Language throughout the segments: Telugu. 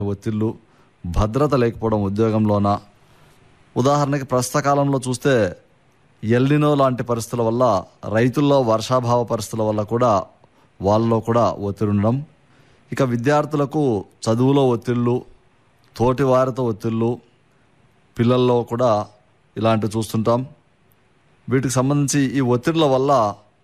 ఒత్తిళ్ళు భద్రత లేకపోవడం ఉద్యోగంలోన ఉదాహరణకి ప్రస్తుత కాలంలో చూస్తే ఎల్నినో లాంటి పరిస్థితుల వల్ల రైతుల్లో వర్షాభావ పరిస్థితుల వల్ల కూడా వాళ్ళలో కూడా ఒత్తిడి ఉండడం ఇక విద్యార్థులకు చదువులో ఒత్తిళ్ళు తోటి వారితో ఒత్తిళ్ళు పిల్లల్లో కూడా ఇలాంటివి చూస్తుంటాం వీటికి సంబంధించి ఈ ఒత్తిడిల వల్ల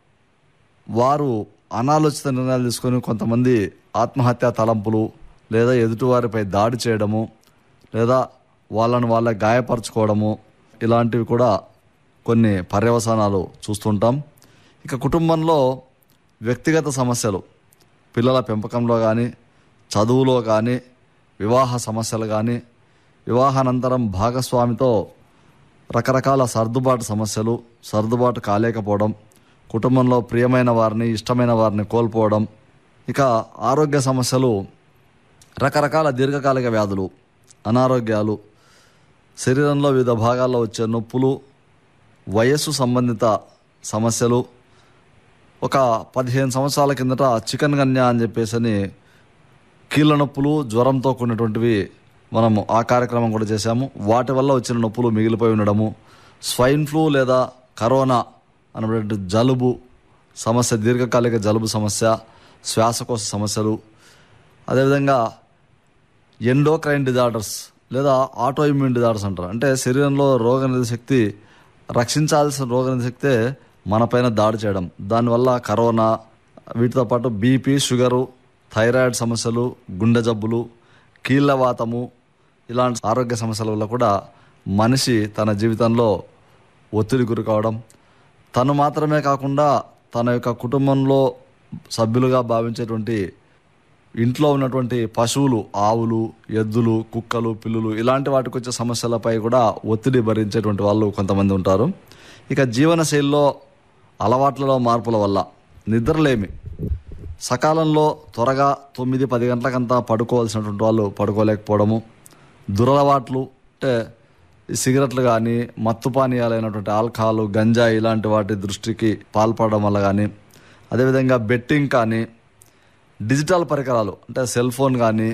వారు అనాలోచిత నిర్ణయాలు తీసుకొని కొంతమంది ఆత్మహత్యా తలంపులు లేదా ఎదుటివారిపై దాడి చేయడము లేదా వాళ్ళను వాళ్ళ గాయపరచుకోవడము ఇలాంటివి కూడా కొన్ని పర్యవసానాలు చూస్తుంటాం ఇక కుటుంబంలో వ్యక్తిగత సమస్యలు పిల్లల పెంపకంలో కానీ చదువులో కానీ వివాహ సమస్యలు కానీ వివాహానంతరం భాగస్వామితో రకరకాల సర్దుబాటు సమస్యలు సర్దుబాటు కాలేకపోవడం కుటుంబంలో ప్రియమైన వారిని ఇష్టమైన వారిని కోల్పోవడం ఇక ఆరోగ్య సమస్యలు రకరకాల దీర్ఘకాలిక వ్యాధులు అనారోగ్యాలు శరీరంలో వివిధ భాగాల్లో వచ్చే నొప్పులు వయస్సు సంబంధిత సమస్యలు ఒక పదిహేను సంవత్సరాల కిందట చికెన్ గన్యా అని చెప్పేసి అని కీళ్ళ నొప్పులు జ్వరంతో కూడినటువంటివి మనము ఆ కార్యక్రమం కూడా చేశాము వాటి వల్ల వచ్చిన నొప్పులు మిగిలిపోయి ఉండడము స్వైన్ ఫ్లూ లేదా కరోనా అనేటువంటి జలుబు సమస్య దీర్ఘకాలిక జలుబు సమస్య శ్వాసకోశ సమస్యలు అదేవిధంగా ఎండోక్రైన్ డిజార్డర్స్ లేదా ఆటో ఇమ్యూన్ డిజార్డర్స్ అంటారు అంటే శరీరంలో రోగనిరోధక శక్తి రక్షించాల్సిన రోగనిరోధక శక్తే మనపైన దాడి చేయడం దానివల్ల కరోనా వీటితో పాటు బీపీ షుగరు థైరాయిడ్ సమస్యలు గుండె జబ్బులు కీళ్ళవాతము ఇలాంటి ఆరోగ్య సమస్యల వల్ల కూడా మనిషి తన జీవితంలో ఒత్తిడి గురి కావడం తను మాత్రమే కాకుండా తన యొక్క కుటుంబంలో సభ్యులుగా భావించేటువంటి ఇంట్లో ఉన్నటువంటి పశువులు ఆవులు ఎద్దులు కుక్కలు పిల్లులు ఇలాంటి వాటికి వచ్చే సమస్యలపై కూడా ఒత్తిడి భరించేటువంటి వాళ్ళు కొంతమంది ఉంటారు ఇక జీవనశైలిలో అలవాట్లలో మార్పుల వల్ల నిద్రలేమి సకాలంలో త్వరగా తొమ్మిది పది గంటలకంతా పడుకోవాల్సినటువంటి వాళ్ళు పడుకోలేకపోవడము దురలవాట్లు అంటే ఈ సిగరెట్లు కానీ మత్తు పానీయాలైనటువంటి ఆల్కహాల్ గంజా ఇలాంటి వాటి దృష్టికి పాల్పడడం వల్ల కానీ అదేవిధంగా బెట్టింగ్ కానీ డిజిటల్ పరికరాలు అంటే సెల్ ఫోన్ కానీ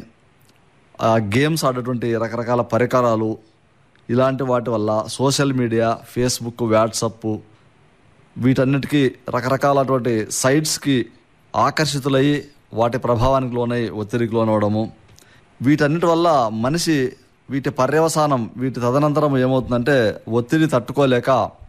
ఆ గేమ్స్ ఆడేటువంటి రకరకాల పరికరాలు ఇలాంటి వాటి వల్ల సోషల్ మీడియా ఫేస్బుక్ వాట్సప్ వీటన్నిటికీ రకరకాలటువంటి సైట్స్కి ఆకర్షితులయ్యి వాటి ప్రభావానికి లోనై ఒత్తిడికి లోనవడము వీటన్నిటి వల్ల మనిషి వీటి పర్యవసానం వీటి తదనంతరం ఏమవుతుందంటే ఒత్తిడి తట్టుకోలేక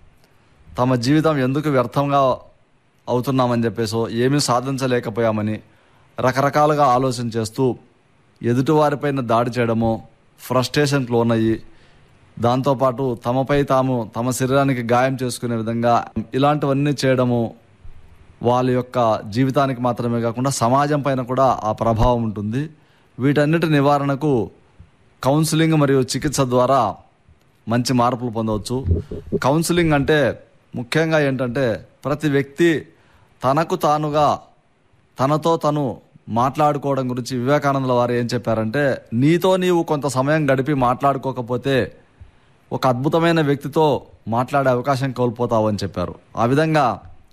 తమ జీవితం ఎందుకు వ్యర్థంగా అవుతున్నామని చెప్పేసో ఏమీ సాధించలేకపోయామని రకరకాలుగా ఆలోచన చేస్తూ ఎదుటివారిపైన దాడి చేయడమో ఫ్రస్ట్రేషన్కి లోనయ్యి దాంతోపాటు తమపై తాము తమ శరీరానికి గాయం చేసుకునే విధంగా ఇలాంటివన్నీ చేయడము వాళ్ళ యొక్క జీవితానికి మాత్రమే కాకుండా సమాజం పైన కూడా ఆ ప్రభావం ఉంటుంది వీటన్నిటి నివారణకు కౌన్సిలింగ్ మరియు చికిత్స ద్వారా మంచి మార్పులు పొందవచ్చు కౌన్సిలింగ్ అంటే ముఖ్యంగా ఏంటంటే ప్రతి వ్యక్తి తనకు తానుగా తనతో తను మాట్లాడుకోవడం గురించి వివేకానందుల వారు ఏం చెప్పారంటే నీతో నీవు కొంత సమయం గడిపి మాట్లాడుకోకపోతే ఒక అద్భుతమైన వ్యక్తితో మాట్లాడే అవకాశం కోల్పోతావు అని చెప్పారు ఆ విధంగా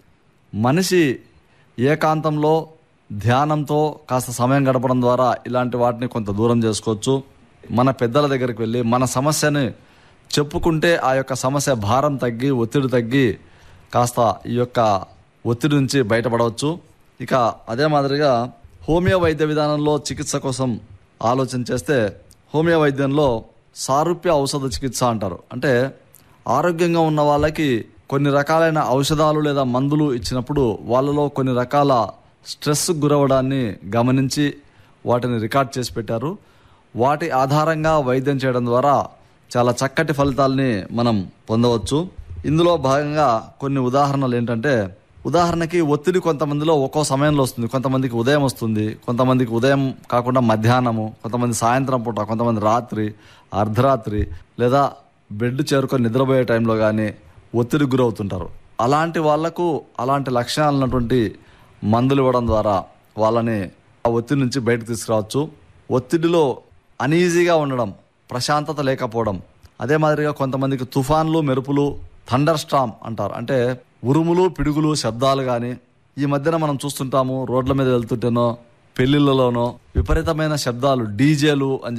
మనిషి ఏకాంతంలో ధ్యానంతో కాస్త సమయం గడపడం ద్వారా ఇలాంటి వాటిని కొంత దూరం చేసుకోవచ్చు మన పెద్దల దగ్గరికి వెళ్ళి మన సమస్యని చెప్పుకుంటే ఆ యొక్క సమస్య భారం తగ్గి ఒత్తిడి తగ్గి కాస్త ఈ యొక్క ఒత్తిడి నుంచి బయటపడవచ్చు ఇక అదే మాదిరిగా హోమియో వైద్య విధానంలో చికిత్స కోసం ఆలోచన చేస్తే హోమియో వైద్యంలో సారూప్య ఔషధ చికిత్స అంటారు అంటే ఆరోగ్యంగా ఉన్న వాళ్ళకి కొన్ని రకాలైన ఔషధాలు లేదా మందులు ఇచ్చినప్పుడు వాళ్ళలో కొన్ని రకాల స్ట్రెస్ గురవడాన్ని గమనించి వాటిని రికార్డ్ చేసి పెట్టారు వాటి ఆధారంగా వైద్యం చేయడం ద్వారా చాలా చక్కటి ఫలితాల్ని మనం పొందవచ్చు ఇందులో భాగంగా కొన్ని ఉదాహరణలు ఏంటంటే ఉదాహరణకి ఒత్తిడి కొంతమందిలో ఒక్కో సమయంలో వస్తుంది కొంతమందికి ఉదయం వస్తుంది కొంతమందికి ఉదయం కాకుండా మధ్యాహ్నము కొంతమంది సాయంత్రం పూట కొంతమంది రాత్రి అర్ధరాత్రి లేదా బెడ్ చేరుకొని నిద్రపోయే టైంలో కానీ ఒత్తిడి గురవుతుంటారు అలాంటి వాళ్లకు అలాంటి లక్షణాలు ఉన్నటువంటి మందులు ఇవ్వడం ద్వారా వాళ్ళని ఆ ఒత్తిడి నుంచి బయటకు తీసుకురావచ్చు ఒత్తిడిలో అనీజీగా ఉండడం ప్రశాంతత లేకపోవడం అదే మాదిరిగా కొంతమందికి తుఫాన్లు మెరుపులు థండర్ స్టామ్ అంటారు అంటే ఉరుములు పిడుగులు శబ్దాలు కానీ ఈ మధ్యన మనం చూస్తుంటాము రోడ్ల మీద వెళ్తుంటేనో పెళ్లిళ్ళలోనో విపరీతమైన శబ్దాలు డీజేలు అని